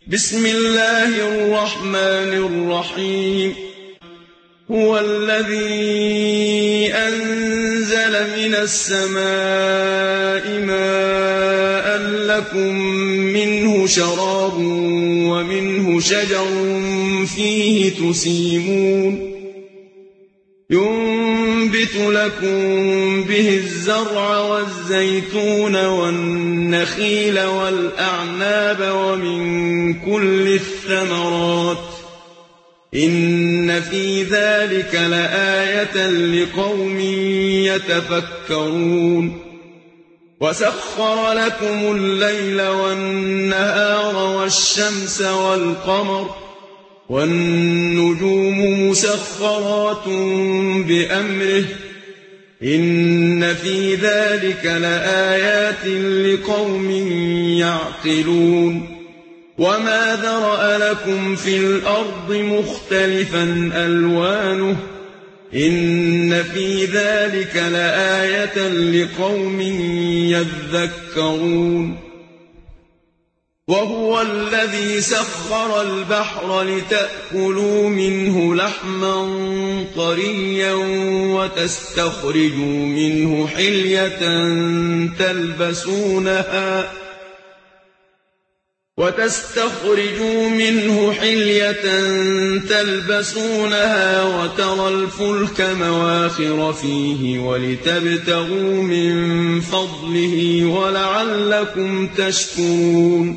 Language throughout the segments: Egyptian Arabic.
بسم الله الرحمن الرحيم هو الذي أنزل من السماء ماء لكم منه شراب ومنه شجر فيه تسيمون ينبت لكم به الزرع والزيتون والنخيل والأعناب ومن كل الثمرات إن في ذلك لآية لقوم يتفكرون وسخر لكم الليل والنهار والشمس والقمر والنجوم مسخرات بأمره إن في ذلك لآيات لقوم يعقلون وما ذرأ لكم في الأرض مختلفا ألوانه إن في ذلك لآية لقوم يذكرون وهو الذي سخر البحر لتأكلوا منه لحما طريا وتستخرجوا منه حلية تلبسونها وتستخرجوا منه حلية تلبسونها وترى الفلك مواخر فيه ولتبتغوا من فضله ولعلكم تشكرون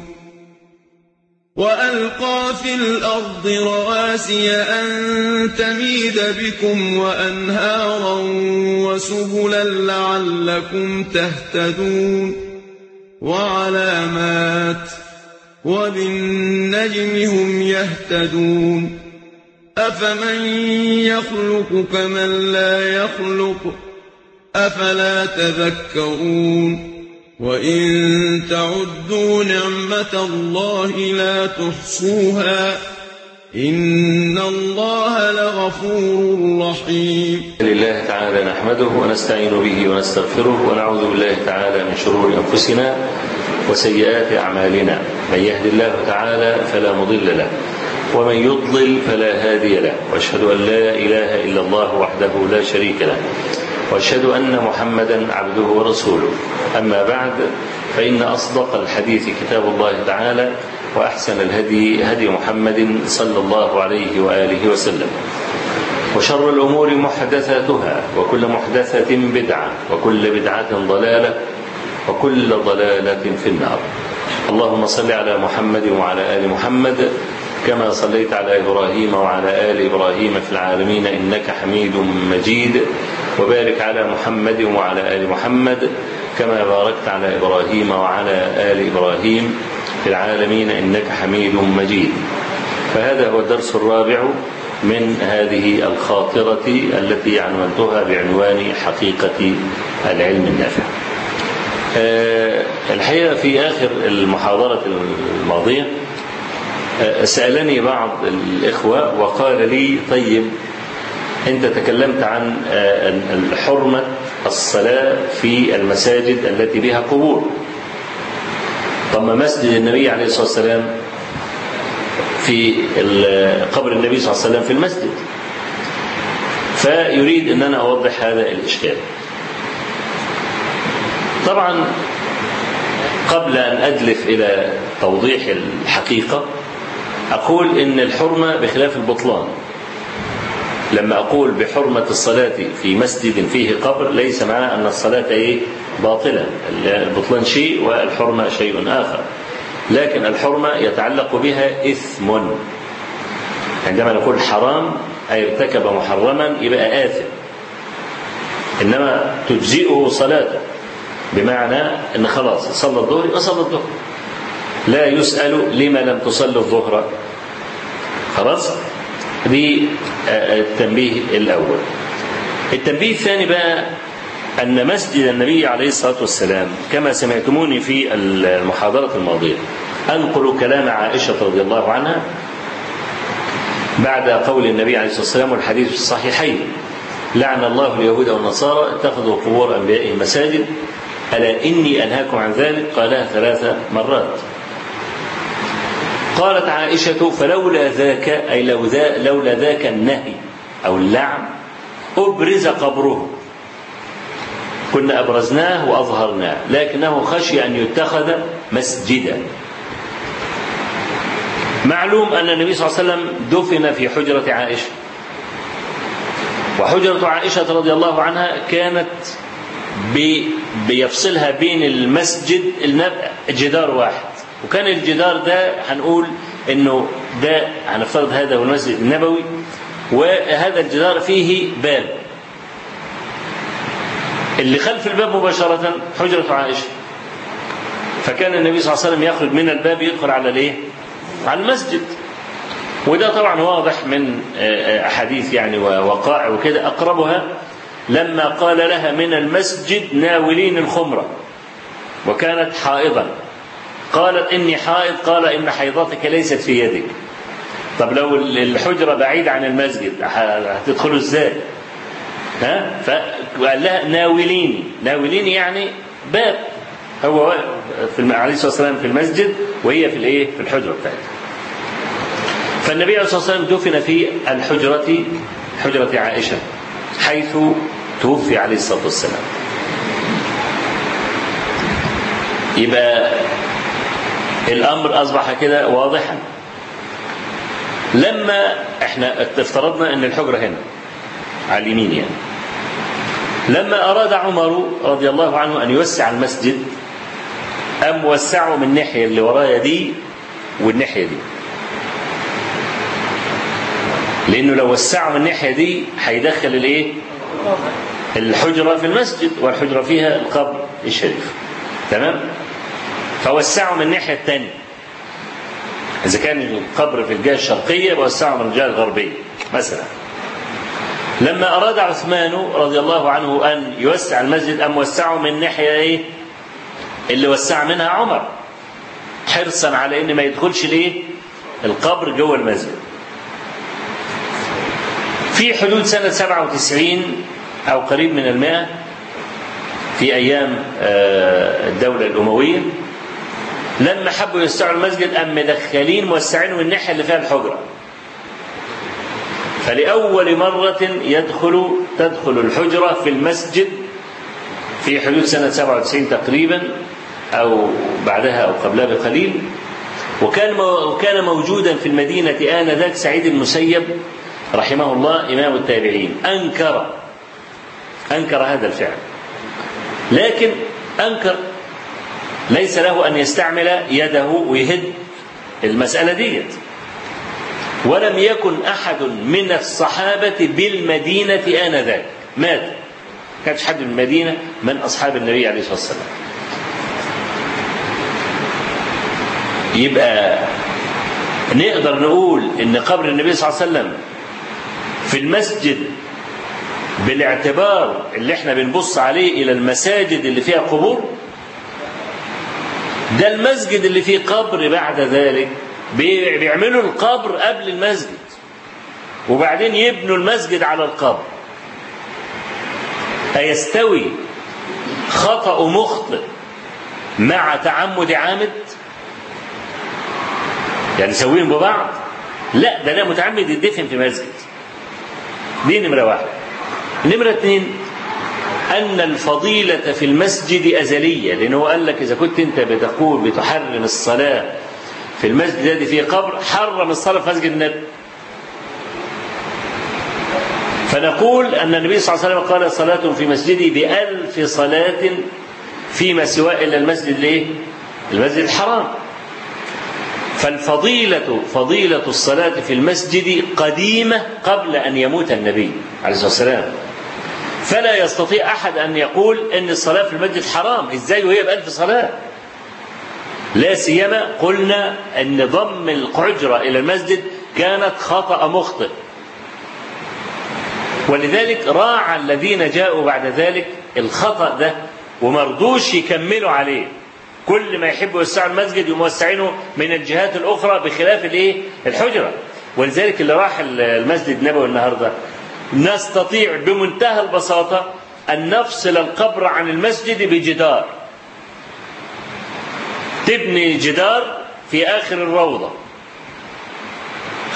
وألقى في الأرض رواسي أن تميد بكم وأنهارا وسبلا لعلكم تهتدون وعلامات ۖ وبالنجم هم يهتدون أفمن يخلق كمن لا يخلق أفلا تذكرون وإن تعدوا نعمة الله لا تحصوها إن الله لغفور رحيم لله تعالى نحمده ونستعين به ونستغفره ونعوذ بالله تعالى من شرور أنفسنا وسيئات أعمالنا من يهد الله تعالى فلا مضل له ومن يضلل فلا هادي له واشهد أن لا إله إلا الله وحده لا شريك له واشهد أن محمدا عبده ورسوله أما بعد فإن أصدق الحديث كتاب الله تعالى وأحسن الهدي هدي محمد صلى الله عليه وآله وسلم وشر الأمور محدثاتها وكل محدثة بدعة وكل بدعة ضلالة وكل ضلالة في النار اللهم صل على محمد وعلى آل محمد كما صليت على إبراهيم وعلى آل إبراهيم في العالمين إنك حميد مجيد وبارك على محمد وعلى آل محمد كما باركت على إبراهيم وعلى آل إبراهيم في العالمين إنك حميد مجيد فهذا هو الدرس الرابع من هذه الخاطرة التي عنونتها بعنوان حقيقة العلم النافع الحقيقة في آخر المحاضرة الماضية سألني بعض الإخوة وقال لي طيب أنت تكلمت عن حرمة الصلاة في المساجد التي بها قبور طب ما مسجد النبي عليه الصلاة والسلام في قبر النبي صلى الله عليه وسلم في المسجد فيريد أن أنا أوضح هذا الإشكال طبعا قبل أن أدلف إلى توضيح الحقيقة أقول إن الحرمة بخلاف البطلان لما أقول بحرمة الصلاة في مسجد فيه قبر ليس معنى أن الصلاة إيه باطلة البطلان شيء والحرمة شيء آخر لكن الحرمة يتعلق بها إثم عندما نقول حرام أي ارتكب محرما يبقى آثم إنما تجزئه صلاته بمعنى ان خلاص صلى الظهر يبقى صلى الظهر لا يسأل لما لم تصلي الظهر خلاص دي التنبيه الأول التنبيه الثاني بقى أن مسجد النبي عليه الصلاة والسلام كما سمعتموني في المحاضرة الماضية أنقل كلام عائشة رضي الله عنها بعد قول النبي عليه الصلاة والسلام والحديث في الصحيحين لعن الله اليهود والنصارى اتخذوا قبور أنبيائهم مساجد ألا إني أنهاكم عن ذلك قالها ثلاث مرات قالت عائشة فلولا ذاك أي لو ذا لولا ذاك النهي أو اللعن أبرز قبره كنا أبرزناه وأظهرناه لكنه خشي أن يتخذ مسجدا معلوم أن النبي صلى الله عليه وسلم دفن في حجرة عائشة وحجرة عائشة رضي الله عنها كانت بي بيفصلها بين المسجد جدار واحد وكان الجدار ده هنقول انه ده هنفترض هذا هو المسجد النبوي وهذا الجدار فيه باب اللي خلف الباب مباشرة حجرة عائشة فكان النبي صلى الله عليه وسلم يخرج من الباب يدخل على الايه؟ على المسجد وده طبعا واضح من احاديث يعني ووقائع وكده اقربها لما قال لها من المسجد ناولين الخمره وكانت حائضا قالت اني حائض قال ان حيضتك ليست في يدك طب لو الحجره بعيده عن المسجد هتدخلوا ازاي ها فقال لها ناوليني ناوليني يعني باب هو في عليه الصلاه والسلام في المسجد وهي في الايه في الحجره بتاعتها فالنبي عليه الصلاه والسلام دفن في الحجره حجره عائشه حيث توفي عليه الصلاه والسلام يبقى الامر اصبح كده واضحا لما احنا افترضنا ان الحجره هنا على اليمين يعني لما اراد عمر رضي الله عنه ان يوسع المسجد قام وسعه من الناحيه اللي ورايا دي والناحيه دي لانه لو وسعه من الناحيه دي هيدخل الايه الحجره في المسجد والحجره فيها القبر الشريف تمام فوسعه من الناحيه الثانيه اذا كان القبر في الجهه الشرقيه وسعه من الجهه الغربيه مثلا لما اراد عثمان رضي الله عنه ان يوسع المسجد ام وسعه من الناحيه ايه اللي وسع منها عمر حرصا على ان ما يدخلش الايه القبر جوه المسجد في حدود سنة 97 أو قريب من المئة في أيام الدولة الأموية لما حبوا يوسعوا المسجد أم مدخلين موسعين من الناحية اللي فيها الحجرة فلأول مرة يدخل تدخل الحجرة في المسجد في حدود سنة 97 تقريبا أو بعدها أو قبلها بقليل وكان وكان موجودا في المدينة آنذاك سعيد المسيب رحمه الله إمام التابعين أنكر أنكر هذا الفعل لكن أنكر ليس له أن يستعمل يده ويهد المسألة ديت ولم يكن أحد من الصحابة بالمدينة آنذاك مات كانش حد من المدينة من أصحاب النبي عليه الصلاة والسلام يبقى نقدر نقول ان قبر النبي صلى الله عليه وسلم في المسجد بالاعتبار اللي احنا بنبص عليه الى المساجد اللي فيها قبور ده المسجد اللي فيه قبر بعد ذلك بيعملوا القبر قبل المسجد وبعدين يبنوا المسجد على القبر أيستوي خطأ مخطئ مع تعمد عامد يعني سويهم ببعض لا ده انا متعمد يدفن في مسجد دي نمرة واحد نمرة اثنين أن الفضيلة في المسجد أزلية لأنه قال لك إذا كنت أنت بتقول بتحرم الصلاة في المسجد الذي فيه قبر حرم الصلاة في مسجد النبي فنقول أن النبي صلى الله عليه وسلم قال صلاة في مسجدي بألف صلاة فيما سواه إلا المسجد ليه؟ المسجد الحرام فالفضيلة فضيلة الصلاة في المسجد قديمة قبل أن يموت النبي عليه الصلاة والسلام فلا يستطيع أحد أن يقول أن الصلاة في المسجد حرام إزاي وهي بألف صلاة لا سيما قلنا أن ضم الحجرة إلى المسجد كانت خطأ مخطئ ولذلك راعى الذين جاءوا بعد ذلك الخطأ ده ومرضوش يكملوا عليه كل ما يحبوا يوسعوا المسجد يوسعينه من الجهات الأخرى بخلاف الإيه؟ الحجرة ولذلك اللي راح المسجد النبوي النهارده نستطيع بمنتهى البساطة أن نفصل القبر عن المسجد بجدار تبني جدار في آخر الروضة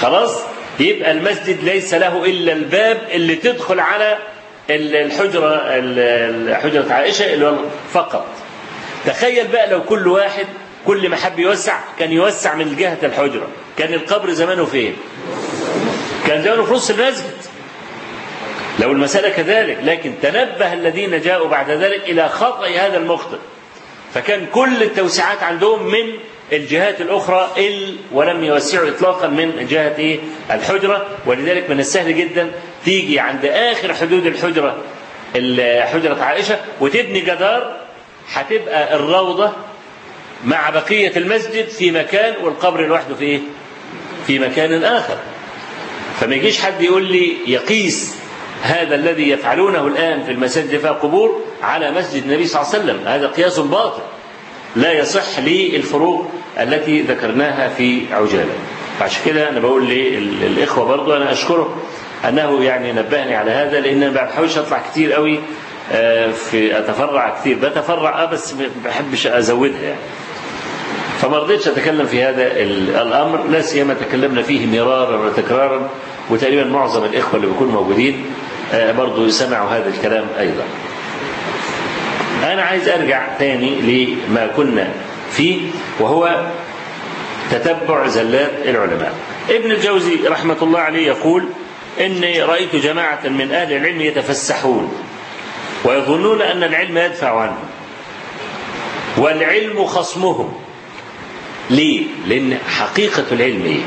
خلاص يبقى المسجد ليس له إلا الباب اللي تدخل على الحجرة حجرة عائشة اللي فقط تخيل بقى لو كل واحد كل ما حب يوسع كان يوسع من جهة الحجرة كان القبر زمانه فين كان زمانه في نص المسجد لو المسألة كذلك لكن تنبه الذين جاءوا بعد ذلك إلى خطأ هذا المخطئ فكان كل التوسعات عندهم من الجهات الأخرى إل ولم يوسعوا إطلاقا من جهة إيه الحجرة ولذلك من السهل جدا تيجي عند آخر حدود الحجرة حجرة عائشة وتبني جدار هتبقى الروضة مع بقية المسجد في مكان والقبر لوحده في إيه؟ في مكان آخر فما يجيش حد يقول لي يقيس هذا الذي يفعلونه الآن في المساجد فيها قبور على مسجد النبي صلى الله عليه وسلم هذا قياس باطل لا يصح للفروق التي ذكرناها في عجالة عشان كده أنا بقول للإخوة برضو أنا أشكره أنه يعني نبهني على هذا لأن أنا ما بحاولش أطلع كتير قوي في أتفرع كتير بتفرع بس ما بحبش أزودها يعني فما رضيتش أتكلم في هذا الأمر لا سيما تكلمنا فيه مرارا وتكرارا وتقريبا معظم الإخوة اللي بيكونوا موجودين برضو سمعوا هذا الكلام أيضا أنا عايز أرجع تاني لما كنا فيه وهو تتبع زلات العلماء ابن الجوزي رحمة الله عليه يقول إني رأيت جماعة من أهل العلم يتفسحون ويظنون أن العلم يدفع عنهم والعلم خصمهم ليه؟ لأن حقيقة العلم إيه؟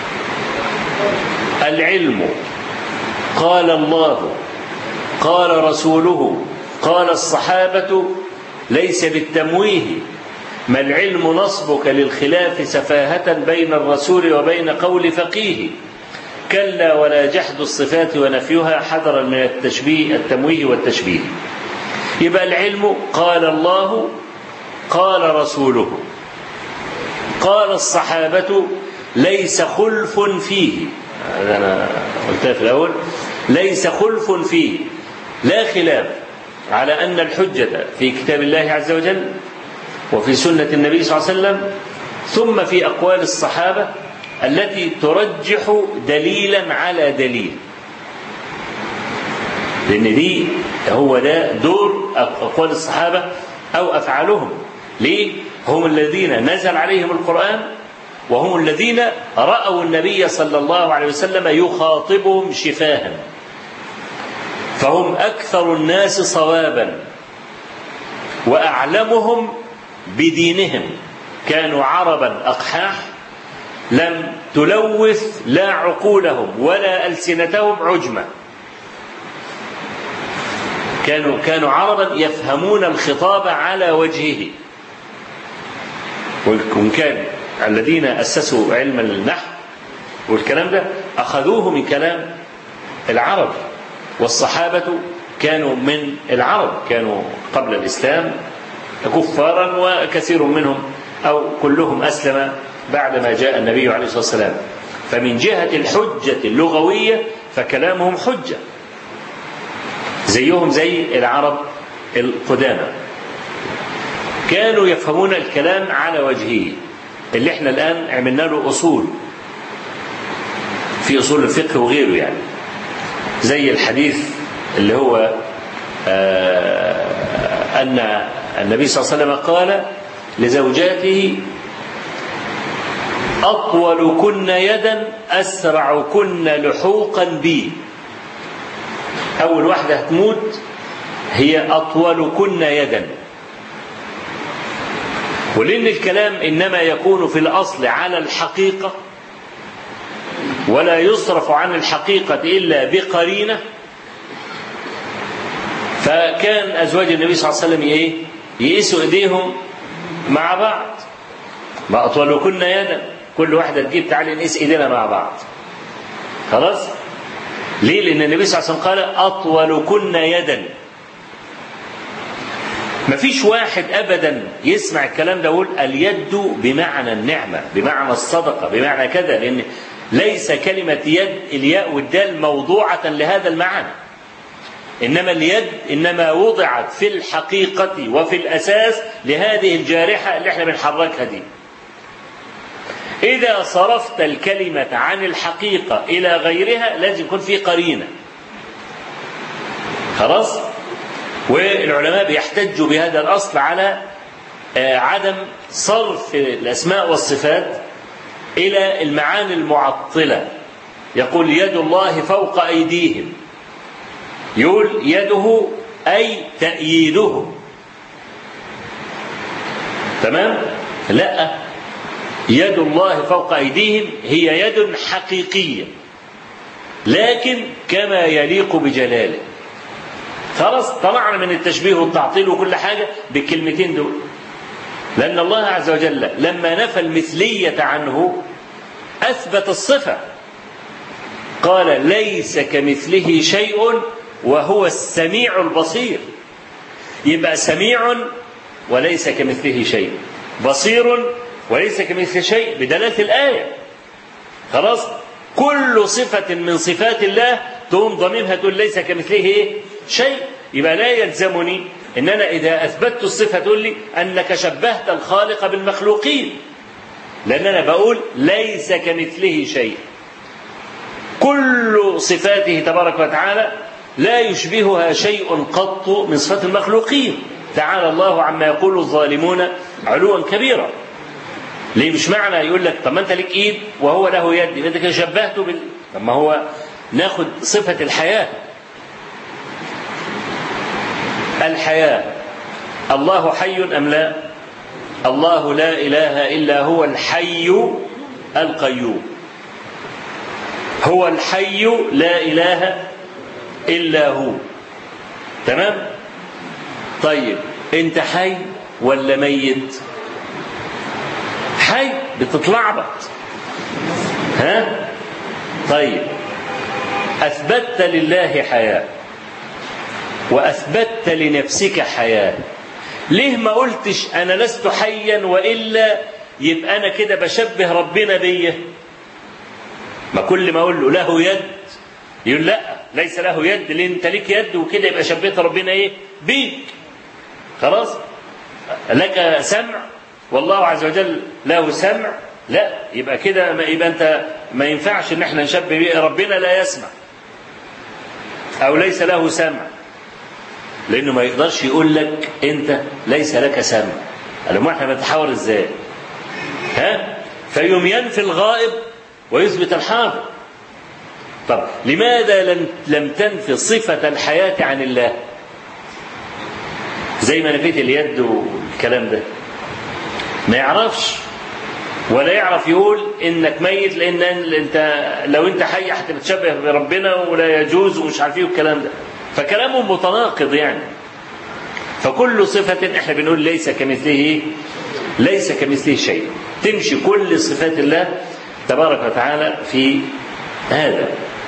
العلم قال الله قال رسوله قال الصحابة ليس بالتمويه ما العلم نصبك للخلاف سفاهة بين الرسول وبين قول فقيه كلا ولا جحد الصفات ونفيها حذرا من التشبيه التمويه والتشبيه يبقى العلم قال الله قال رسوله قال الصحابة ليس خلف فيه هذا أنا قلتها في الأول ليس خلف فيه لا خلاف على أن الحجة في كتاب الله عز وجل وفي سنة النبي صلى الله عليه وسلم ثم في أقوال الصحابة التي ترجح دليلا على دليل لأن دي هو ده دور أقوال الصحابة أو أفعالهم ليه؟ هم الذين نزل عليهم القرآن وهم الذين رأوا النبي صلى الله عليه وسلم يخاطبهم شفاها فهم أكثر الناس صوابا وأعلمهم بدينهم كانوا عربا أقحاح لم تلوث لا عقولهم ولا ألسنتهم عجمة كانوا كانوا عربا يفهمون الخطاب على وجهه وإن كان الذين أسسوا علم النحو والكلام ده أخذوه من كلام العرب والصحابة كانوا من العرب كانوا قبل الإسلام كفارا وكثير منهم أو كلهم أسلم بعدما جاء النبي عليه الصلاة والسلام فمن جهة الحجة اللغوية فكلامهم حجة زيهم زي العرب القدامى كانوا يفهمون الكلام على وجهه اللي احنا الآن عملنا له أصول في أصول الفقه وغيره يعني زي الحديث اللي هو آه أن النبي صلى الله عليه وسلم قال لزوجاته أطول كن يدا أسرع كن لحوقا بي أول واحدة هتموت هي أطول كن يدا ولأن الكلام إنما يكون في الأصل على الحقيقة ولا يصرف عن الحقيقة إلا بقرينة فكان أزواج النبي صلى الله عليه وسلم إيه؟ يقيسوا إيديهم مع بعض ما أطول كنا يدا كل واحدة تجيب تعالي نقيس إيدينا مع بعض خلاص ليه لأن النبي صلى الله عليه وسلم قال أطول كنا يدا ما فيش واحد ابدا يسمع الكلام ده يقول اليد بمعنى النعمه بمعنى الصدقه بمعنى كذا لان ليس كلمه يد الياء والدال موضوعه لهذا المعنى انما اليد انما وضعت في الحقيقه وفي الاساس لهذه الجارحه اللي احنا بنحركها دي إذا صرفت الكلمة عن الحقيقة إلى غيرها لازم يكون في قرينة خلاص والعلماء بيحتجوا بهذا الأصل على عدم صرف الأسماء والصفات إلى المعاني المعطلة يقول يد الله فوق أيديهم يقول يده أي تأييده تمام لا يد الله فوق أيديهم هي يد حقيقية لكن كما يليق بجلاله خلاص طلعنا من التشبيه والتعطيل وكل حاجة بالكلمتين دول لأن الله عز وجل لما نفى المثلية عنه أثبت الصفة قال ليس كمثله شيء وهو السميع البصير يبقى سميع وليس كمثله شيء بصير وليس كمثله شيء بدلالة الآية خلاص كل صفة من صفات الله تقوم ضميمها تقول ليس كمثله إيه؟ شيء يبقى لا يلزمني ان انا اذا اثبتت الصفه تقول لي انك شبهت الخالق بالمخلوقين لان انا بقول ليس كمثله شيء كل صفاته تبارك وتعالى لا يشبهها شيء قط من صفات المخلوقين تعالى الله عما يقول الظالمون علوا كبيرا ليه مش معنى يقول لك طب ما انت لك ايد وهو له يد يبقى انت كده شبهته بال طب ما هو ناخد صفه الحياه الحياة الله حي أم لا الله لا إله إلا هو الحي القيوم هو الحي لا إله إلا هو تمام طيب أنت حي ولا ميت حي بتتلعبط ها طيب أثبتت لله حياه واثبتت لنفسك حياه ليه ما قلتش انا لست حيا والا يبقى انا كده بشبه ربنا بيا ما كل ما اقول له له يد يقول لا ليس له يد ليه انت ليك يد وكده يبقى شبهت ربنا ايه بيك خلاص لك سمع والله عز وجل له سمع لا يبقى كده يبقى انت ما ينفعش ان احنا نشبه بيه ربنا لا يسمع او ليس له سمع لانه ما يقدرش يقول لك انت ليس لك سمع قال احنا بنتحاور ازاي ها فيوم ينفي الغائب ويثبت الحاضر طب لماذا لم لم تنفي صفة الحياة عن الله زي ما نفيت اليد والكلام ده ما يعرفش ولا يعرف يقول انك ميت لان انت لو انت حي هتتشبه بربنا ولا يجوز ومش عارف ايه والكلام ده فكلامه متناقض يعني فكل صفة احنا بنقول ليس كمثله ليس كمثله شيء تمشي كل صفات الله تبارك وتعالى في هذا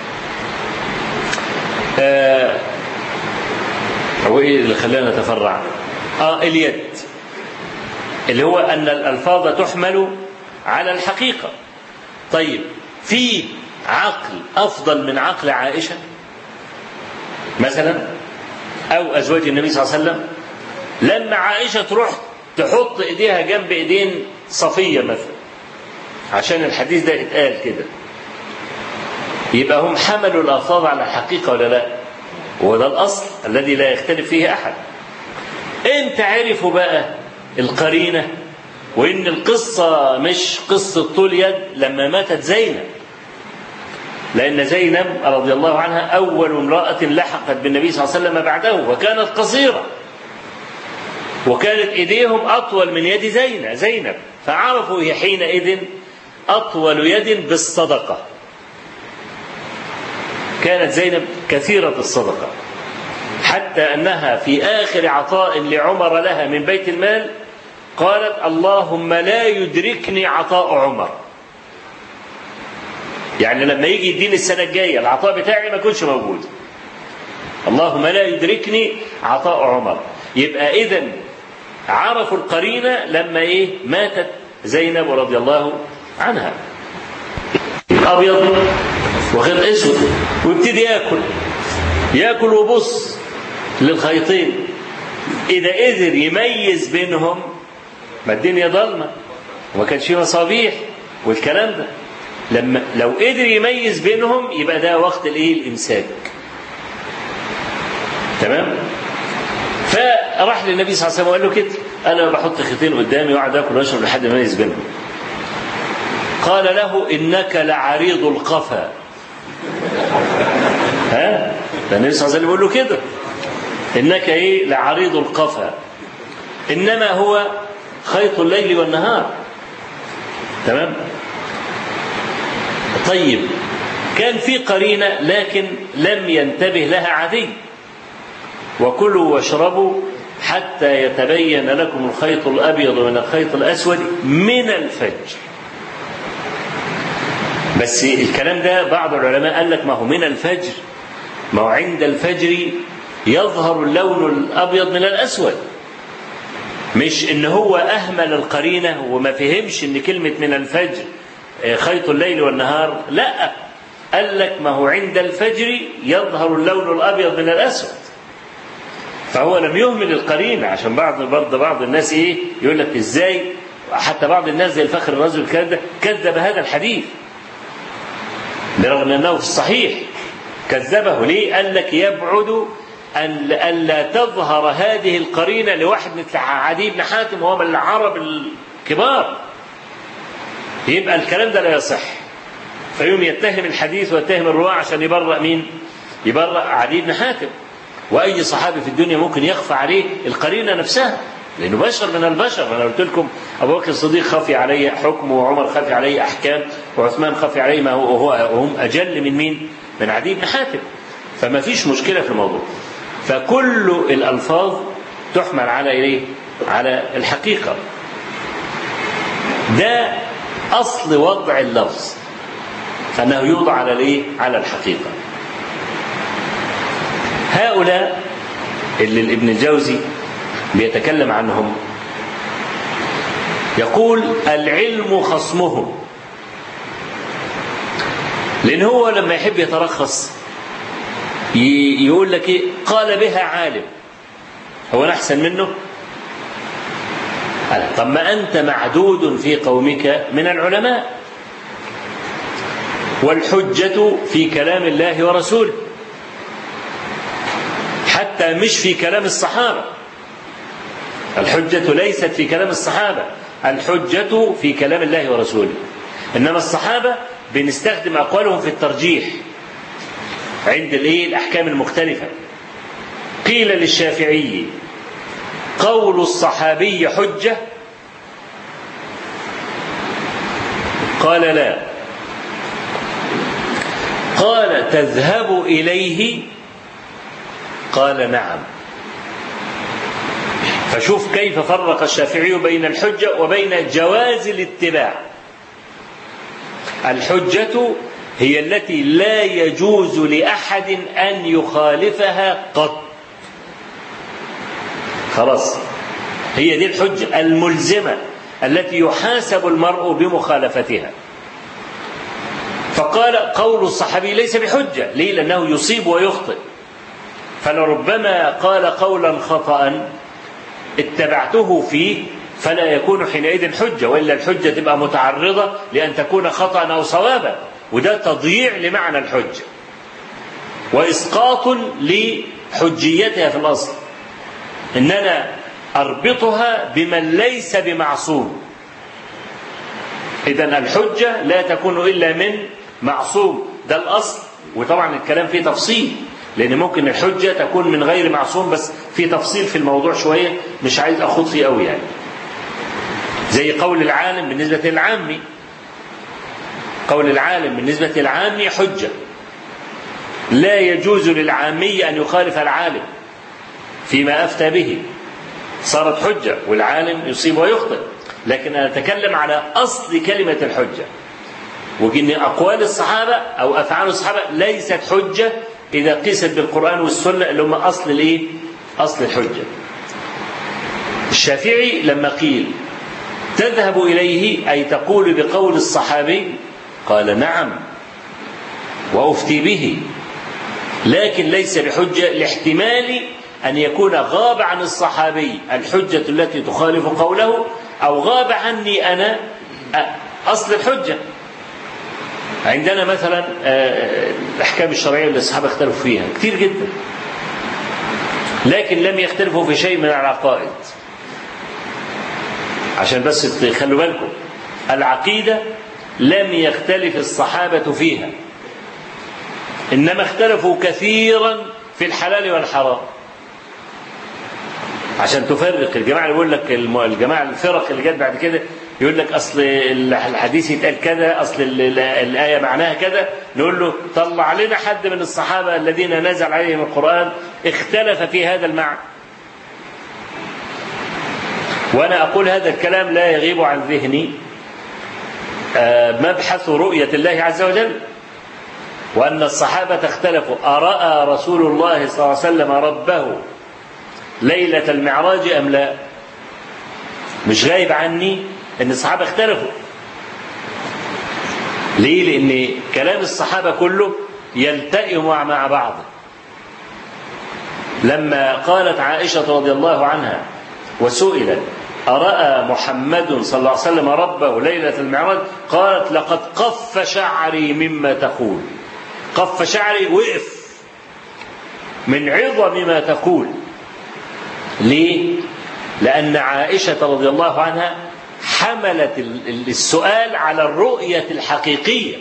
آه هو ايه اللي خلانا نتفرع اه اليد اللي هو ان الالفاظ تحمل على الحقيقه طيب في عقل افضل من عقل عائشه مثلا او ازواج النبي صلى الله عليه وسلم لما عائشه تروح تحط ايديها جنب ايدين صفيه مثلا عشان الحديث ده اتقال كده يبقى هم حملوا الالفاظ على الحقيقه ولا لا وده الاصل الذي لا يختلف فيه احد امتى عرفوا بقى القرينه وان القصه مش قصه طول يد لما ماتت زينب لأن زينب رضي الله عنها أول امرأة لحقت بالنبي صلى الله عليه وسلم بعده وكانت قصيرة وكانت إيديهم أطول من يد زينب زينب فعرفوا هي حينئذ أطول يد بالصدقة كانت زينب كثيرة الصدقة حتى أنها في آخر عطاء لعمر لها من بيت المال قالت اللهم لا يدركني عطاء عمر يعني لما يجي يديني السنة الجاية العطاء بتاعي ما يكونش موجود اللهم لا يدركني عطاء عمر يبقى إذا عرفوا القرينة لما إيه ماتت زينب رضي الله عنها أبيض وخيط أسود ويبتدي ياكل ياكل وبص للخيطين إذا قدر يميز بينهم ما الدنيا ضلمة وما كانش فيه مصابيح والكلام ده لما لو قدر يميز بينهم يبقى ده وقت الايه الامساك تمام فراح للنبي صلى الله عليه وسلم وقال له كده انا بحط خيطين قدامي واقعد اكل واشرب لحد ما اميز بينهم قال له انك لعريض القفا ها ده النبي صلى الله عليه وسلم بيقول له كده انك ايه لعريض القفا انما هو خيط الليل والنهار تمام طيب كان في قرينه لكن لم ينتبه لها عدي وكلوا واشربوا حتى يتبين لكم الخيط الابيض من الخيط الاسود من الفجر بس الكلام ده بعض العلماء قال لك ما هو من الفجر ما هو عند الفجر يظهر اللون الابيض من الاسود مش ان هو اهمل القرينه وما فهمش ان كلمه من الفجر خيط الليل والنهار لا قال لك ما هو عند الفجر يظهر اللون الابيض من الاسود فهو لم يهمل القرينه عشان بعض برضه بعض الناس ايه يقول لك ازاي حتى بعض الناس زي الفخر الرازي الكلام ده كذب هذا الحديث برغم انه في الصحيح كذبه ليه؟ قال لك يبعد أن ألا تظهر هذه القرينة لواحد مثل عدي بن حاتم وهو من العرب الكبار يبقى الكلام ده لا يصح فيوم يتهم الحديث ويتهم الرواة عشان يبرأ مين؟ يبرأ عدي بن حاتم وأي صحابي في الدنيا ممكن يخفى عليه القرينة نفسها لأنه بشر من البشر أنا قلت لكم أبو بكر الصديق خفي عليه حكم وعمر خفي عليه أحكام وعثمان خفي عليه ما هو وهم أجل من مين؟ من عدي بن حاتم فما فيش مشكلة في الموضوع فكل الألفاظ تحمل على إيه؟ على الحقيقة ده أصل وضع اللفظ أنه يوضع على الإيه؟ على الحقيقة هؤلاء اللي ابن الجوزي بيتكلم عنهم يقول العلم خصمهم لأن هو لما يحب يترخص يقول لك إيه قال بها عالم هو أنا أحسن منه قال طب ما أنت معدود في قومك من العلماء والحجة في كلام الله ورسوله حتى مش في كلام الصحابة الحجة ليست في كلام الصحابة الحجة في كلام الله ورسوله إنما الصحابة بنستخدم أقوالهم في الترجيح عند الايه الاحكام المختلفه قيل للشافعي قول الصحابي حجه قال لا قال تذهب اليه قال نعم فشوف كيف فرق الشافعي بين الحجه وبين جواز الاتباع الحجه هي التي لا يجوز لاحد ان يخالفها قط خلاص هي دي الحجه الملزمه التي يحاسب المرء بمخالفتها فقال قول الصحابي ليس بحجه ليه لانه يصيب ويخطئ فلربما قال قولا خطا اتبعته فيه فلا يكون حينئذ حجه والا الحجه تبقى متعرضه لان تكون خطا او صوابا وده تضييع لمعنى الحجة وإسقاط لحجيتها في الأصل إن أنا أربطها بمن ليس بمعصوم إذا الحجة لا تكون إلا من معصوم ده الأصل وطبعا الكلام فيه تفصيل لأن ممكن الحجة تكون من غير معصوم بس في تفصيل في الموضوع شوية مش عايز أخوض فيه قوي يعني زي قول العالم بالنسبة للعامي قول العالم بالنسبة للعامي حجة لا يجوز للعامي أن يخالف العالم فيما أفتى به صارت حجة والعالم يصيب ويخطئ لكن أنا أتكلم على أصل كلمة الحجة وإن أقوال الصحابة أو أفعال الصحابة ليست حجة إذا قيست بالقرآن والسنة اللي هم أصل الإيه؟ أصل الحجة. الشافعي لما قيل تذهب إليه أي تقول بقول الصحابي قال نعم وافتي به لكن ليس بحجه لاحتمال ان يكون غاب عن الصحابي الحجه التي تخالف قوله او غاب عني انا أصل الحجة عندنا مثلا الأحكام الشرعية اللي الصحابة اختلفوا فيها كتير جدا لكن لم يختلفوا في شيء من العقائد عشان بس تخلوا بالكم العقيدة لم يختلف الصحابة فيها إنما اختلفوا كثيرا في الحلال والحرام عشان تفرق الجماعة اللي يقول لك الجماعة الفرق اللي جت بعد كده يقول لك أصل الحديث يتقال كذا أصل الآية معناها كذا نقول له طلع لنا حد من الصحابة الذين نزل عليهم القرآن اختلف في هذا المعنى وأنا أقول هذا الكلام لا يغيب عن ذهني مبحث رؤية الله عز وجل وأن الصحابة اختلفوا أرأى رسول الله صلى الله عليه وسلم ربه ليلة المعراج أم لا مش غايب عني أن الصحابة اختلفوا ليه لأن كلام الصحابة كله يلتئم مع بعض لما قالت عائشة رضي الله عنها وسئلت أرأى محمد صلى الله عليه وسلم ربه ليلة المعراج قالت لقد قف شعري مما تقول قف شعري وقف من عظم ما تقول ليه لأن عائشة رضي الله عنها حملت السؤال على الرؤية الحقيقية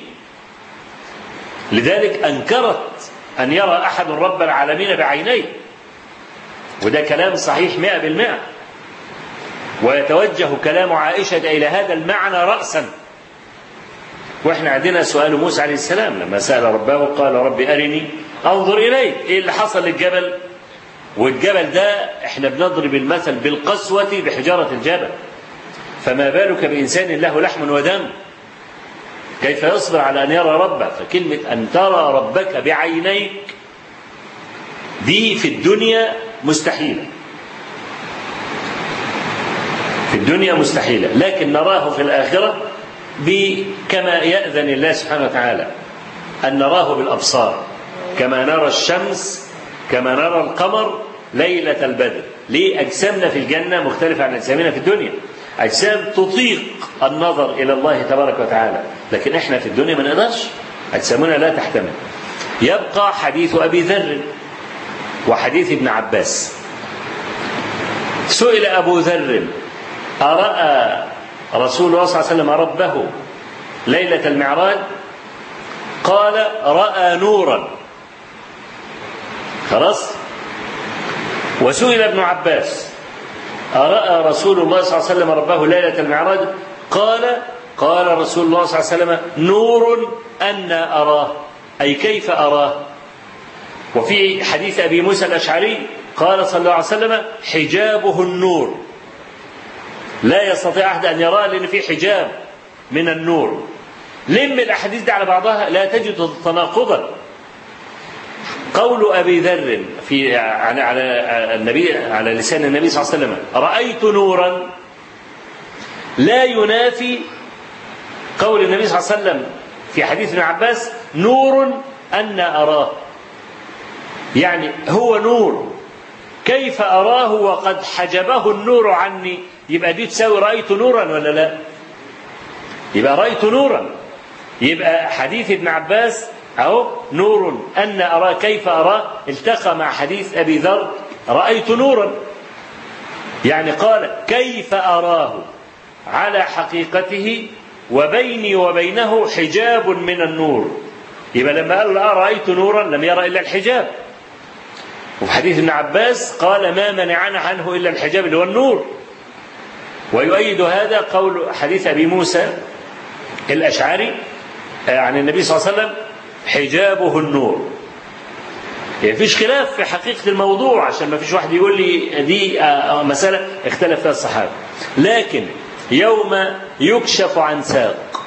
لذلك أنكرت أن يرى أحد رب العالمين بعينيه وده كلام صحيح مئة بالمئة ويتوجه كلام عائشة إلى هذا المعنى رأسا واحنا عندنا سؤال موسى عليه السلام لما سأل ربه قال رب أرني أنظر إليك إيه اللي حصل للجبل والجبل ده احنا بنضرب المثل بالقسوة بحجارة الجبل فما بالك بإنسان له لحم ودم كيف يصبر على أن يرى ربه فكلمة أن ترى ربك بعينيك دي في الدنيا مستحيلة في الدنيا مستحيلة لكن نراه في الآخرة كما يأذن الله سبحانه وتعالى أن نراه بالأبصار كما نرى الشمس كما نرى القمر ليلة البدر ليه أجسامنا في الجنة مختلفة عن أجسامنا في الدنيا أجسام تطيق النظر إلى الله تبارك وتعالى لكن إحنا في الدنيا ما نقدرش أجسامنا لا تحتمل يبقى حديث أبي ذر وحديث ابن عباس سئل أبو ذر أرأى رسول الله صلى الله عليه وسلم ربه ليلة المعراج قال رأى نورا خلاص وسئل ابن عباس أرأى رسول الله صلى الله عليه وسلم ربه ليلة المعراج قال قال رسول الله صلى الله عليه وسلم نور أن أراه أي كيف أراه وفي حديث أبي موسى الأشعري قال صلى الله عليه وسلم حجابه النور لا يستطيع أحد أن يراه لأن في حجاب من النور لم الأحاديث دي على بعضها لا تجد تناقضا قول أبي ذر في على على النبي على لسان النبي صلى الله عليه وسلم رأيت نورا لا ينافي قول النبي صلى الله عليه وسلم في حديث ابن عباس نور أن أراه يعني هو نور كيف أراه وقد حجبه النور عني يبقى دي تساوي رأيت نورا ولا لا يبقى رأيت نورا يبقى حديث ابن عباس أهو نور أن أرى كيف أراه التقى مع حديث أبي ذر رأيت نورا يعني قال كيف أراه على حقيقته وبيني وبينه حجاب من النور يبقى لما قال لا رأيت نورا لم يرى إلا الحجاب وفي حديث ابن عباس قال ما منعنا عنه إلا الحجاب اللي هو النور ويؤيد هذا قول حديث أبي موسى الأشعري عن النبي صلى الله عليه وسلم حجابه النور يعني فيش خلاف في حقيقة الموضوع عشان ما فيش واحد يقول لي دي مسألة اختلف فيها الصحابة لكن يوم يكشف عن ساق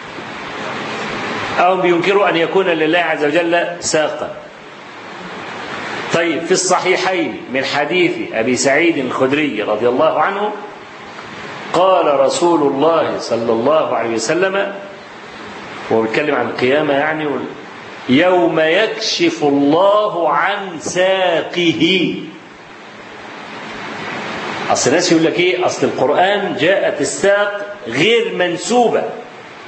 أو بينكروا أن يكون لله عز وجل ساقا طيب في الصحيحين من حديث أبي سعيد الخدري رضي الله عنه قال رسول الله صلى الله عليه وسلم وهو بيتكلم عن القيامة يعني يوم يكشف الله عن ساقه أصل الناس يقول لك إيه أصل القرآن جاءت الساق غير منسوبة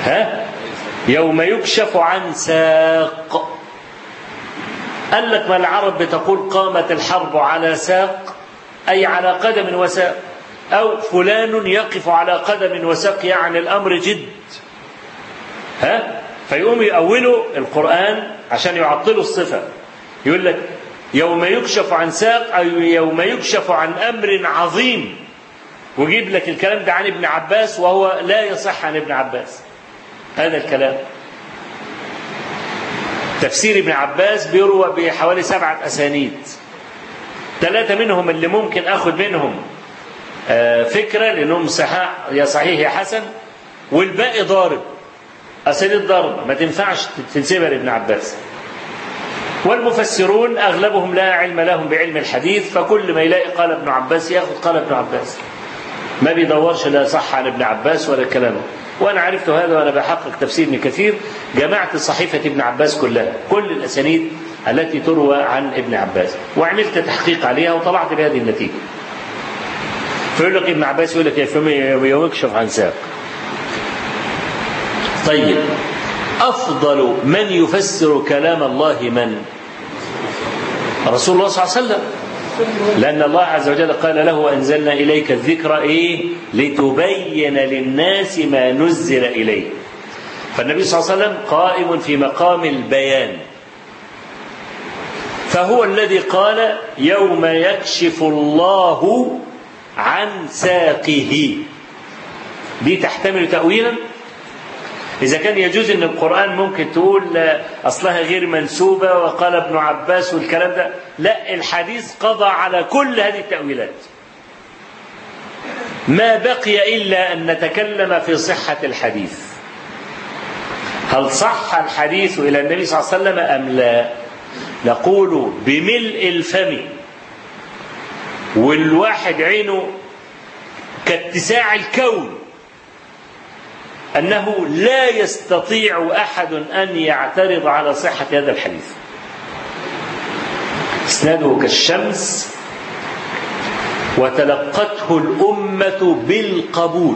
ها يوم يكشف عن ساق قال لك ما العرب بتقول قامت الحرب على ساق أي على قدم وساق أو فلان يقف على قدم وساق يعني الأمر جد ها فيقوم يأولوا القرآن عشان يعطلوا الصفة يقول لك يوم يكشف عن ساق أو يوم يكشف عن أمر عظيم ويجيب لك الكلام ده عن ابن عباس وهو لا يصح عن ابن عباس هذا الكلام تفسير ابن عباس بيروى بحوالي سبعة أسانيد ثلاثة منهم اللي ممكن أخذ منهم فكرة لأنهم صحاح يا صحيح يا حسن والباقي ضارب أسانيد ضرب ما تنفعش تنسبها لابن عباس والمفسرون أغلبهم لا علم لهم بعلم الحديث فكل ما يلاقي قال ابن عباس ياخذ قال ابن عباس ما بيدورش لا صح عن ابن عباس ولا كلامه وانا عرفت هذا وانا بحقق تفسير ابن كثير جمعت صحيفه ابن عباس كلها كل الاسانيد التي تروى عن ابن عباس وعملت تحقيق عليها وطلعت بهذه النتيجه فيقول لك ابن عباس يقول لك يوم يكشف عن ساق طيب افضل من يفسر كلام الله من رسول الله صلى الله عليه وسلم لأن الله عز وجل قال له وأنزلنا إليك الذكر إيه لتبين للناس ما نزل إليه فالنبي صلى الله عليه وسلم قائم في مقام البيان فهو الذي قال يوم يكشف الله عن ساقه دي تحتمل تأويلا إذا كان يجوز أن القرآن ممكن تقول أصلها غير منسوبة وقال ابن عباس والكلام ده لا الحديث قضى على كل هذه التأويلات ما بقي إلا أن نتكلم في صحة الحديث هل صح الحديث إلى النبي صلى الله عليه وسلم أم لا نقول بملء الفم والواحد عينه كاتساع الكون أنه لا يستطيع أحد أن يعترض على صحة هذا الحديث إسناده كالشمس وتلقته الأمة بالقبول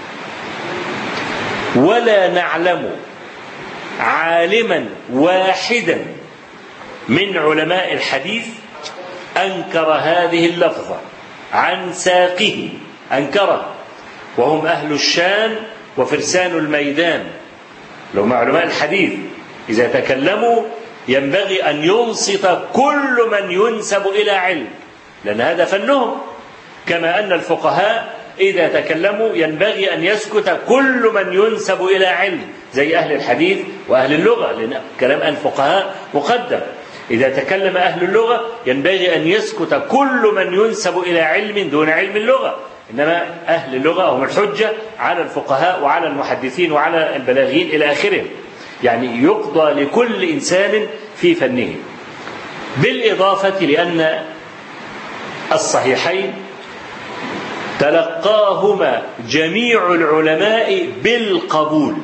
ولا نعلم عالما واحدا من علماء الحديث أنكر هذه اللفظة عن ساقه أنكره وهم أهل الشام وفرسان الميدان لو مع علماء الحديث إذا تكلموا ينبغي أن ينصت كل من ينسب إلى علم لأن هذا فنهم كما أن الفقهاء إذا تكلموا ينبغي أن يسكت كل من ينسب إلى علم زي أهل الحديث وأهل اللغة لأن كلام الفقهاء مقدم إذا تكلم أهل اللغة ينبغي أن يسكت كل من ينسب إلى علم دون علم اللغة إنما أهل اللغة هم الحجة على الفقهاء وعلى المحدثين وعلى البلاغيين إلى آخره يعني يقضى لكل إنسان في فنه بالإضافة لأن الصحيحين تلقاهما جميع العلماء بالقبول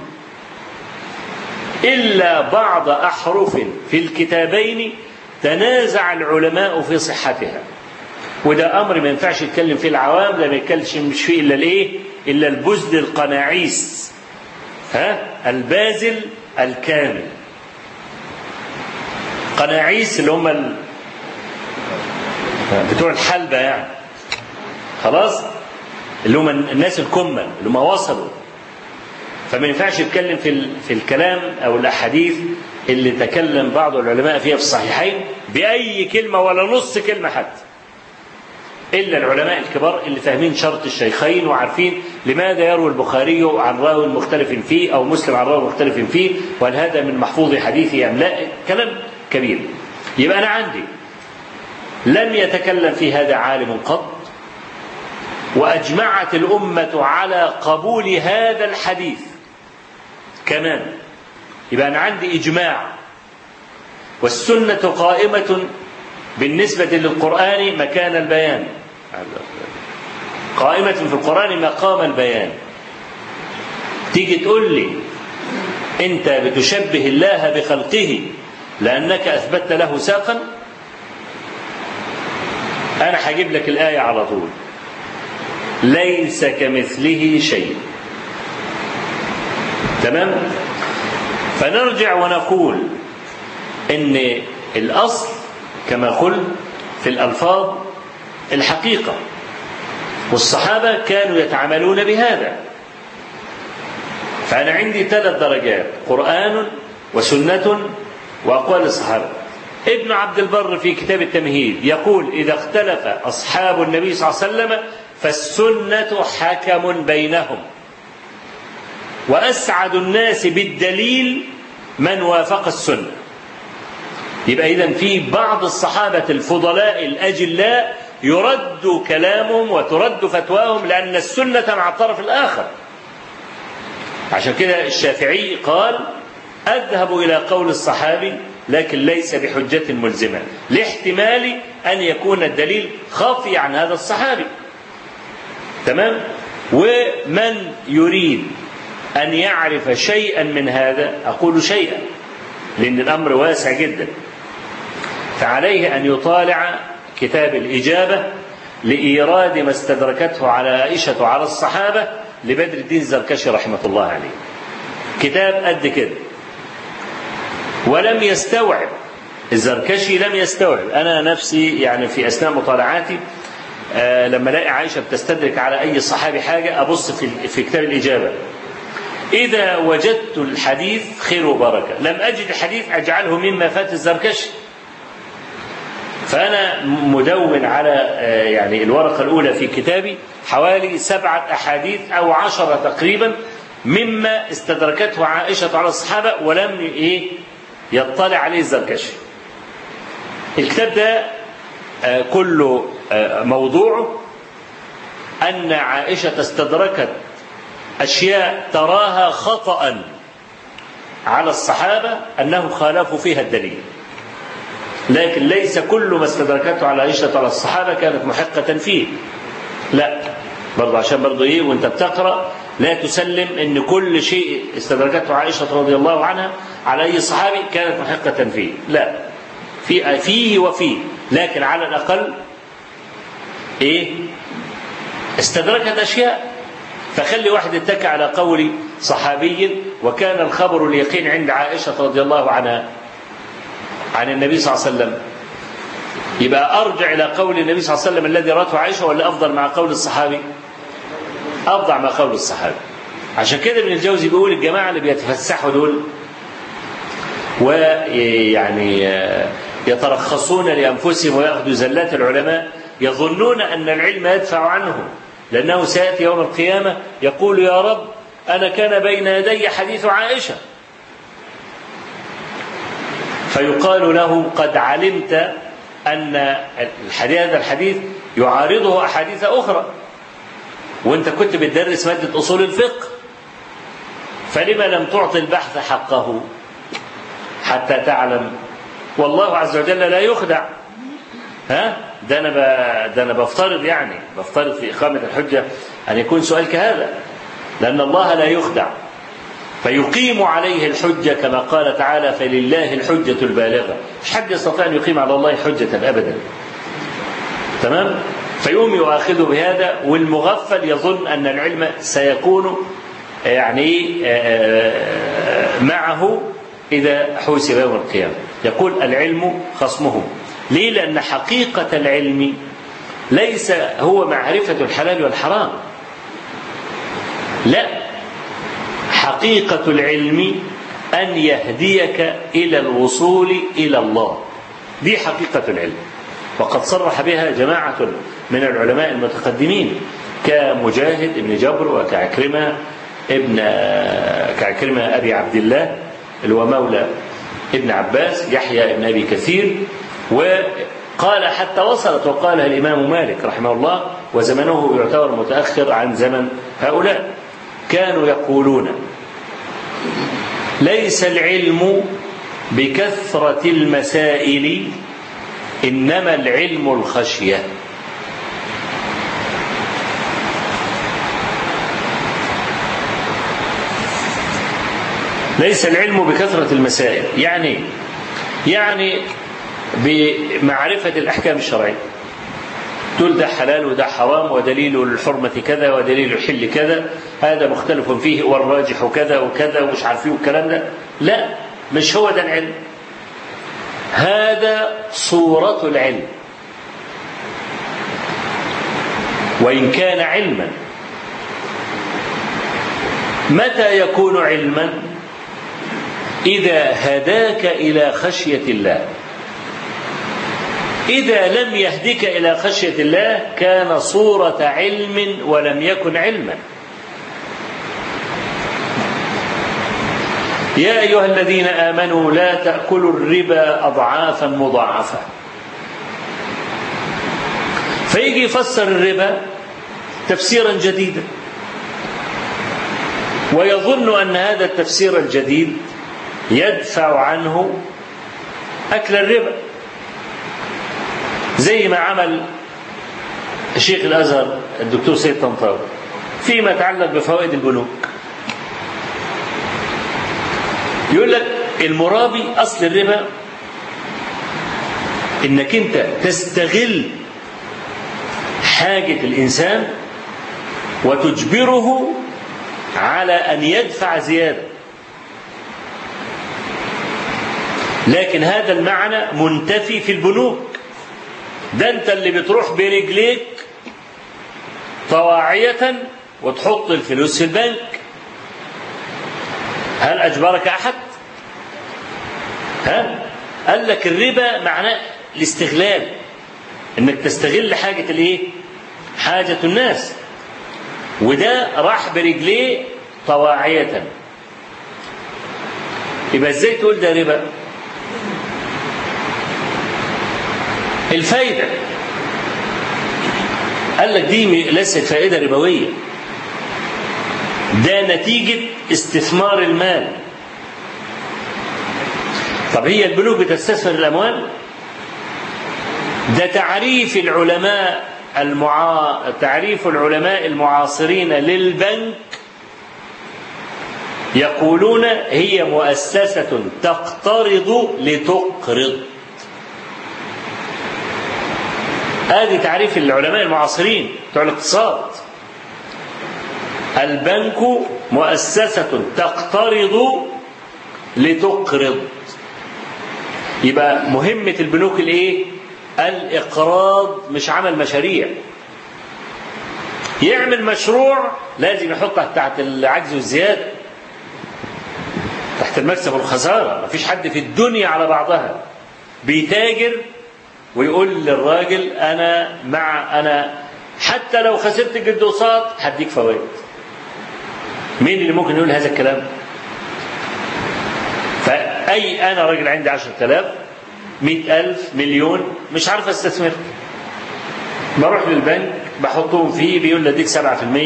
إلا بعض أحرف في الكتابين تنازع العلماء في صحتها وده امر ما ينفعش يتكلم فيه العوام ده ما يتكلمش مش فيه الا الايه؟ الا البزل القناعيس ها البازل الكامل قناعيس اللي هم ال... بتوع الحلبة يعني خلاص اللي هم الناس الكمل اللي هم وصلوا فما ينفعش يتكلم في ال... في الكلام او الاحاديث اللي تكلم بعض العلماء فيها في الصحيحين باي كلمه ولا نص كلمه حتى إلا العلماء الكبار اللي فاهمين شرط الشيخين وعارفين لماذا يروي البخاري عن راوي مختلف فيه أو مسلم عن راوي مختلف فيه وهل هذا من محفوظ حديثه أم لا كلام كبير يبقى أنا عندي لم يتكلم في هذا عالم قط وأجمعت الأمة على قبول هذا الحديث كمان يبقى أنا عندي إجماع والسنة قائمة بالنسبة للقرآن مكان البيان قائمة في القرآن مقام البيان تيجي تقول لي أنت بتشبه الله بخلقه لأنك أثبتت له ساقا أنا هجيب لك الآية على طول ليس كمثله شيء تمام فنرجع ونقول ان الاصل كما قلت في الالفاظ الحقيقه والصحابه كانوا يتعاملون بهذا فانا عندي ثلاث درجات قران وسنه واقوال الصحابه ابن عبد البر في كتاب التمهيد يقول اذا اختلف اصحاب النبي صلى الله عليه وسلم فالسنه حكم بينهم واسعد الناس بالدليل من وافق السنه يبقى اذا في بعض الصحابه الفضلاء الاجلاء يرد كلامهم وترد فتواهم لان السنه مع الطرف الاخر عشان كده الشافعي قال اذهب الى قول الصحابي لكن ليس بحجه ملزمه لاحتمال ان يكون الدليل خافي عن هذا الصحابي تمام ومن يريد أن يعرف شيئا من هذا أقول شيئا لأن الأمر واسع جدا فعليه أن يطالع كتاب الإجابة لإيراد ما استدركته على عائشة وعلى الصحابة لبدر الدين الزركشي رحمة الله عليه كتاب قد كده ولم يستوعب الزركشي لم يستوعب أنا نفسي يعني في أثناء مطالعاتي آه لما الاقي عائشه بتستدرك على اي صحابي حاجه ابص في في كتاب الاجابه إذا وجدت الحديث خير وبركة لم أجد الحديث أجعله مما فات الزركشي فأنا مدون على يعني الورقة الأولى في كتابي حوالي سبعة أحاديث أو عشرة تقريبا مما استدركته عائشة على الصحابة ولم إيه يطلع عليه الزركشي الكتاب ده كله موضوعه أن عائشة استدركت أشياء تراها خطأ على الصحابة أنهم خالفوا فيها الدليل لكن ليس كل ما استدركته على عائشة على الصحابة كانت محقة فيه لا برضه عشان برضه ايه وانت بتقرا لا تسلم ان كل شيء استدركته عائشه رضي الله عنها على اي صحابي كانت محقه فيه لا في فيه وفيه لكن على الاقل ايه استدركت اشياء فخلي واحد يتكى على قول صحابي وكان الخبر اليقين عند عائشة رضي الله عنها عن النبي صلى الله عليه وسلم يبقى أرجع إلى قول النبي صلى الله عليه وسلم الذي رأته عائشة ولا أفضل مع قول الصحابي أفضل مع قول الصحابي عشان كده ابن الجوزي بيقول الجماعة اللي بيتفسحوا دول ويعني يترخصون لأنفسهم ويأخذوا زلات العلماء يظنون أن العلم يدفع عنهم لأنه سيأتي يوم القيامة يقول يا رب أنا كان بين يدي حديث عائشة فيقال له قد علمت أن الحديث هذا الحديث يعارضه أحاديث أخرى وأنت كنت بتدرس مادة أصول الفقه فلما لم تعطي البحث حقه حتى تعلم والله عز وجل لا يخدع ها ده انا ب... ده انا بفترض يعني بفترض في اقامه الحجه ان يكون سؤال كهذا لان الله لا يخدع فيقيم عليه الحجه كما قال تعالى فلله الحجه البالغه مش حد يستطيع ان يقيم على الله حجه ابدا تمام فيقوم يؤاخذه بهذا والمغفل يظن ان العلم سيكون يعني معه اذا حوسب يوم القيامه يقول العلم خصمه ليه؟ لأن حقيقة العلم ليس هو معرفة الحلال والحرام. لا حقيقة العلم أن يهديك إلى الوصول إلى الله. دي حقيقة العلم. وقد صرح بها جماعة من العلماء المتقدمين كمجاهد ابن جبر وكعكرمة ابن كعكرمة أبي عبد الله اللي هو مولى ابن عباس يحيى ابن أبي كثير وقال حتى وصلت وقالها الإمام مالك رحمه الله وزمنه يعتبر متأخر عن زمن هؤلاء كانوا يقولون ليس العلم بكثرة المسائل إنما العلم الخشية ليس العلم بكثرة المسائل يعني يعني بمعرفة الأحكام الشرعية تقول ده حلال وده حرام ودليل الحرمة كذا ودليل الحل كذا هذا مختلف فيه والراجح كذا وكذا ومش عارفين الكلام ده لا مش هو ده العلم هذا صورة العلم وإن كان علما متى يكون علما إذا هداك إلى خشية الله إذا لم يهدك إلى خشية الله كان صورة علم ولم يكن علما يا أيها الذين آمنوا لا تأكلوا الربا أضعافا مضاعفة فيجي يفسر الربا تفسيرا جديدا ويظن أن هذا التفسير الجديد يدفع عنه أكل الربا زي ما عمل الشيخ الازهر الدكتور سيد طنطاوي فيما يتعلق بفوائد البنوك يقول لك المرابي اصل الربا انك انت تستغل حاجه الانسان وتجبره على ان يدفع زياده لكن هذا المعنى منتفي في البنوك ده انت اللي بتروح برجليك طواعية وتحط الفلوس في البنك هل أجبرك أحد ها قال لك الربا معناه الاستغلال انك تستغل حاجة الايه حاجة الناس وده راح برجليه طواعية يبقى ازاي تقول ده ربا الفايدة قال لك دي ليست فائدة ربوية ده نتيجة استثمار المال طب هي البنوك بتستثمر الأموال ده تعريف العلماء المعا... تعريف العلماء المعاصرين للبنك يقولون هي مؤسسة تقترض لتقرض هذه تعريف العلماء المعاصرين بتوع الاقتصاد البنك مؤسسة تقترض لتقرض يبقى مهمة البنوك الايه؟ الإقراض مش عمل مشاريع يعمل مشروع لازم يحطها تحت العجز والزيادة تحت المكسب والخسارة مفيش حد في الدنيا على بعضها بيتاجر ويقول للراجل انا مع انا حتى لو خسرت جد وصاد هديك فوائد مين اللي ممكن يقول هذا الكلام فأي أنا راجل عندي عشرة آلاف مئة ألف مليون مش عارف استثمر بروح للبنك بحطهم فيه بيقول لي اديك 7% 8%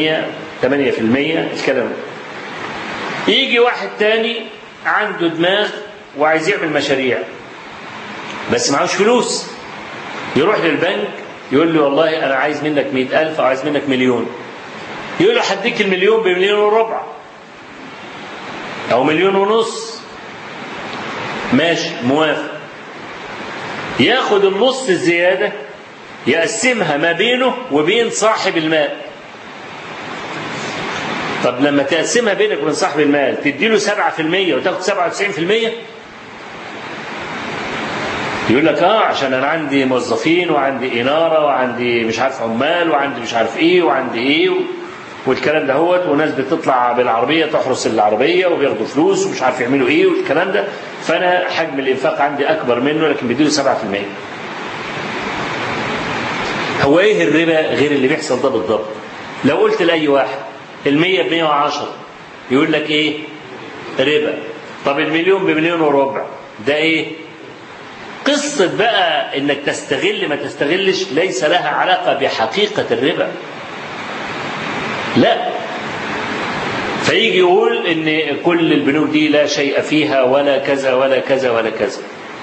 الكلام ده يجي واحد تاني عنده دماغ وعايز يعمل مشاريع بس معهوش فلوس يروح للبنك يقول له والله أنا عايز منك مئة ألف أو عايز منك مليون يقول له هديك المليون بمليون وربع أو مليون ونص ماشي موافق ياخد النص الزيادة يقسمها ما بينه وبين صاحب المال طب لما تقسمها بينك وبين صاحب المال تديله 7% وتاخد 97% يقول لك اه عشان انا عندي موظفين وعندي اناره وعندي مش عارف عمال وعندي مش عارف ايه وعندي ايه و... والكلام ده هوت وناس بتطلع بالعربيه تحرس العربيه وبياخدوا فلوس ومش عارف يعملوا ايه والكلام ده فانا حجم الانفاق عندي اكبر منه لكن بيديله 7% هو ايه الربا غير اللي بيحصل ده بالضبط لو قلت لاي واحد المية ب 110 يقول لك ايه ربا طب المليون بمليون وربع ده ايه قصة بقى انك تستغل ما تستغلش ليس لها علاقة بحقيقة الربا لا فيجي يقول ان كل البنوك دي لا شيء فيها ولا كذا ولا كذا ولا كذا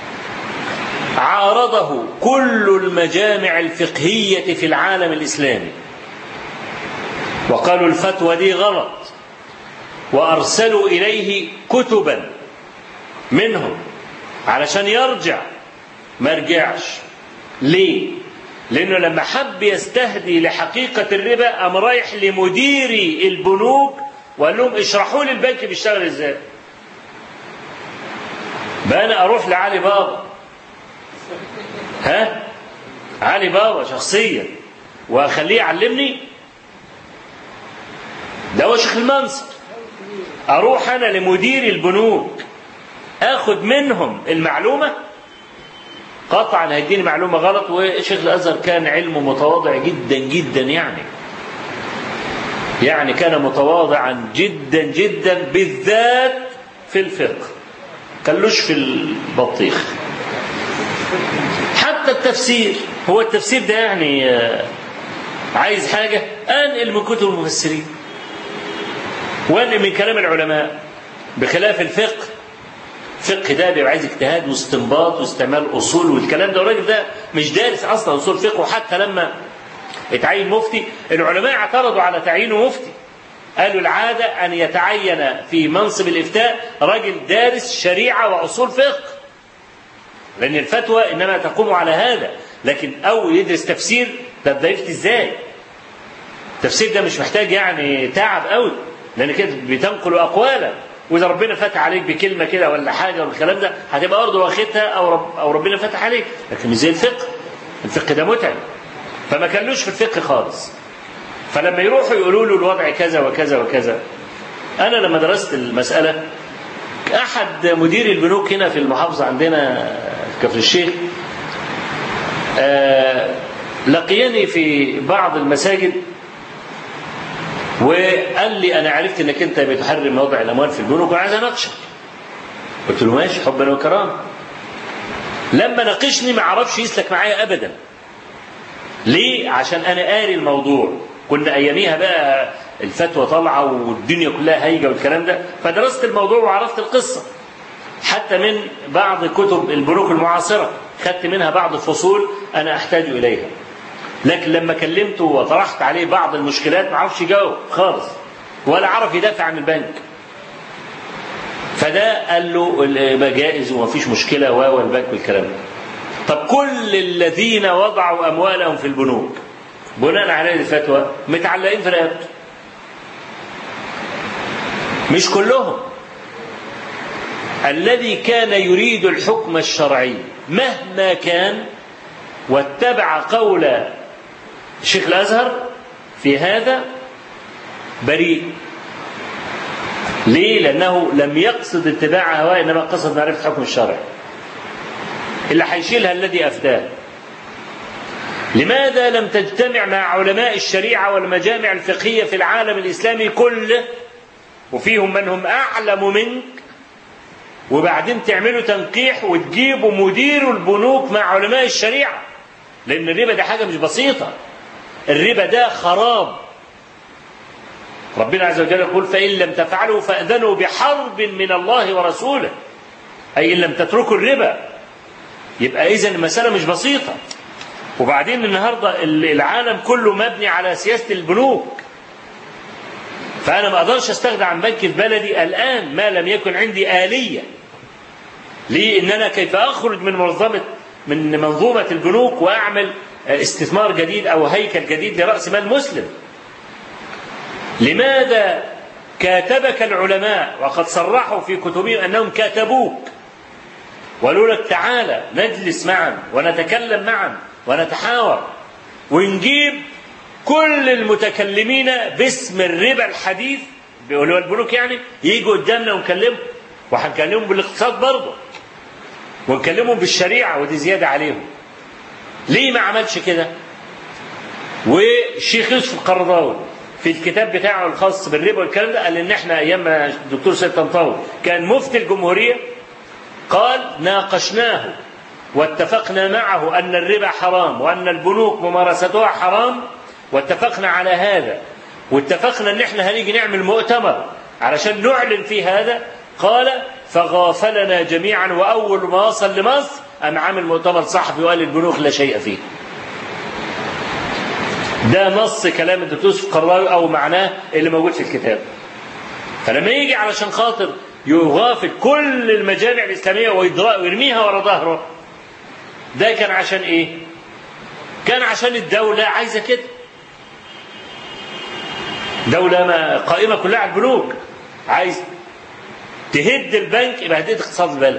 عارضه كل المجامع الفقهية في العالم الإسلامي وقالوا الفتوى دي غلط وأرسلوا إليه كتبا منهم علشان يرجع ما رجعش ليه لأنه لما حب يستهدي لحقيقة الربا قام رايح لمديري البنوك وقال لهم اشرحوا لي البنك بيشتغل ازاي بقى انا اروح لعلي بابا ها علي بابا شخصيا واخليه يعلمني ده هو شيخ المنصب اروح انا لمدير البنوك اخد منهم المعلومه قطعا هيديني معلومه غلط وشيخ الازهر كان علمه متواضع جدا جدا يعني يعني كان متواضعا جدا جدا بالذات في الفقه كلوش في البطيخ حتى التفسير هو التفسير ده يعني عايز حاجة أنقل من كتب المفسرين وأنقل من كلام العلماء بخلاف الفقه الفقه ده بيبقى عايز اجتهاد واستنباط واستعمال اصول والكلام ده الراجل ده مش دارس اصلا اصول فقه وحتى لما اتعين مفتي العلماء اعترضوا على تعيينه مفتي قالوا العادة أن يتعين في منصب الإفتاء رجل دارس شريعة وأصول فقه لأن الفتوى إنما تقوم على هذا لكن أو يدرس تفسير ده ده يفتي إزاي التفسير ده مش محتاج يعني تعب قوي لأن كده بتنقل أقوالا وإذا ربنا فتح عليك بكلمة كده ولا حاجة والكلام ده هتبقى برضه واخدها أو رب أو ربنا فتح عليك لكن مش زي الفقه الفقه ده متعب فما كانلوش في الفقه خالص فلما يروحوا يقولوا له الوضع كذا وكذا وكذا انا لما درست المساله احد مدير البنوك هنا في المحافظه عندنا في كفر الشيخ آه لقيني في بعض المساجد وقال لي انا عرفت انك انت بتحرم وضع الاموال في البنوك وعايز اناقشك قلت له ماشي حبا وكرامه لما ناقشني ما عرفش يسلك معايا ابدا ليه عشان انا قاري الموضوع كنا اياميها بقى الفتوى طالعه والدنيا كلها هايجه والكلام ده فدرست الموضوع وعرفت القصه حتى من بعض كتب البنوك المعاصره خدت منها بعض الفصول انا احتاج اليها لكن لما كلمته وطرحت عليه بعض المشكلات ما عرفش يجاوب خالص ولا عرف يدافع عن البنك فده قال له جائز وما فيش مشكله و البنك والكلام ده طب كل الذين وضعوا اموالهم في البنوك بناء على هذه الفتوى متعلقين في رقبته مش كلهم الذي كان يريد الحكم الشرعي مهما كان واتبع قول شيخ الازهر في هذا بريء ليه؟ لأنه لم يقصد اتباع هواه إنما قصد معرفة الحكم الشرعي. اللي هيشيلها الذي أفتاه. لماذا لم تجتمع مع علماء الشريعة والمجامع الفقهية في العالم الإسلامي كله وفيهم من هم أعلم منك وبعدين تعملوا تنقيح وتجيبوا مدير البنوك مع علماء الشريعة لأن الربا ده حاجة مش بسيطة الربا ده خراب ربنا عز وجل يقول فإن لم تفعلوا فأذنوا بحرب من الله ورسوله أي إن لم تتركوا الربا يبقى إذا المسألة مش بسيطة وبعدين النهارده العالم كله مبني على سياسه البنوك فانا ما اقدرش استغنى عن بنك في بلدي الان ما لم يكن عندي اليه ليه ان انا كيف اخرج من منظمه من منظومه البنوك واعمل استثمار جديد او هيكل جديد لراس مال مسلم لماذا كاتبك العلماء وقد صرحوا في كتبهم انهم كاتبوك وقالوا لك تعالى نجلس معا ونتكلم معا ونتحاور ونجيب كل المتكلمين باسم الربا الحديث اللي هو البنوك يعني يجوا قدامنا ونكلمهم وهنكلمهم بالاقتصاد برضه ونكلمهم بالشريعه ودي زياده عليهم ليه ما عملش كده والشيخ يوسف القرضاوي في الكتاب بتاعه الخاص بالربا والكلام ده قال ان احنا ايام ما الدكتور سيد طنطاوي كان مفتي الجمهوريه قال ناقشناه واتفقنا معه أن الربا حرام وأن البنوك ممارستها حرام واتفقنا على هذا واتفقنا أن احنا هنيجي نعمل مؤتمر علشان نعلن في هذا قال فغافلنا جميعا وأول ما وصل لمصر أم عامل مؤتمر صحفي وقال البنوك لا شيء فيه ده نص كلام الدكتور يوسف القرضاوي أو معناه اللي موجود في الكتاب فلما يجي علشان خاطر يغافل كل المجامع الإسلامية ويرميها ورا ظهره ده كان عشان ايه كان عشان الدولة عايزة كده دولة ما قائمة كلها على البنوك عايز تهد البنك يبقى هديت اقتصاد البلد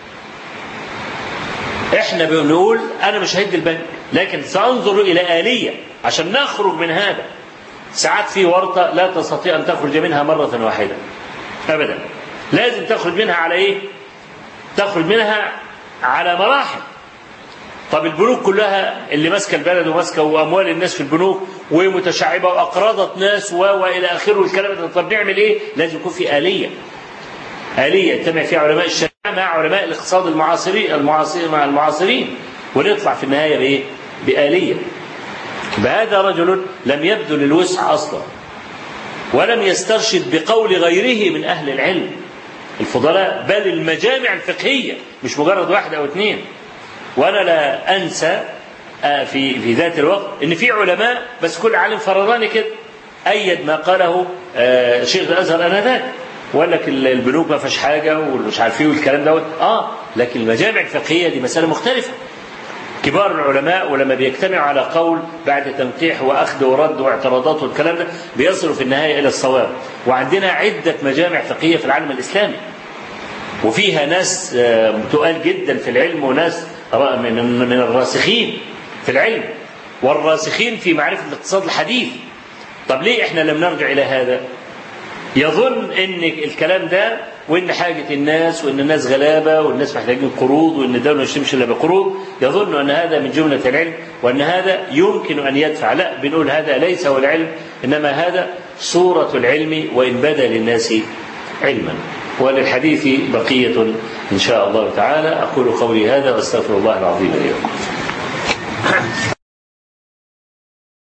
احنا بنقول انا مش هد البنك لكن سانظر الى اليه عشان نخرج من هذا ساعات في ورطه لا تستطيع ان تخرج منها مره واحده ابدا لازم تخرج منها على ايه تخرج منها على مراحل طب البنوك كلها اللي ماسكه البلد وماسكه واموال الناس في البنوك ومتشعبه واقرضت ناس و والى اخره والكلام ده طب نعمل ايه؟ لازم يكون في اليه. اليه يجتمع فيها علماء الشريعه مع علماء الاقتصاد المعاصرين المعاصرين مع المعاصرين ونطلع في النهايه بايه؟ باليه. بهذا رجل لم يبذل الوسع اصلا ولم يسترشد بقول غيره من اهل العلم الفضلاء بل المجامع الفقهيه مش مجرد واحد او اثنين وانا لا انسى في في ذات الوقت ان في علماء بس كل عالم فرضاني كده ايد ما قاله شيخ الازهر انذاك وقال لك البنوك ما فيهاش حاجه ومش عارف ايه والكلام دوت اه لكن المجامع الفقهيه دي مساله مختلفه كبار العلماء ولما بيجتمعوا على قول بعد تنقيح واخذ ورد واعتراضات والكلام ده بيصلوا في النهايه الى الصواب وعندنا عده مجامع فقهيه في العالم الاسلامي وفيها ناس تقال جدا في العلم وناس من من الراسخين في العلم والراسخين في معرفه الاقتصاد الحديث طب ليه احنا لم نرجع الى هذا يظن ان الكلام ده وان حاجه الناس وان الناس غلابه والناس محتاجين قروض وان الدوله مش تمشي الا بقروض يظن ان هذا من جمله العلم وان هذا يمكن ان يدفع لا بنقول هذا ليس هو العلم انما هذا صوره العلم وان بدا للناس علما وللحديث بقيه ان شاء الله تعالى اقول قولي هذا واستغفر الله العظيم لي ولكم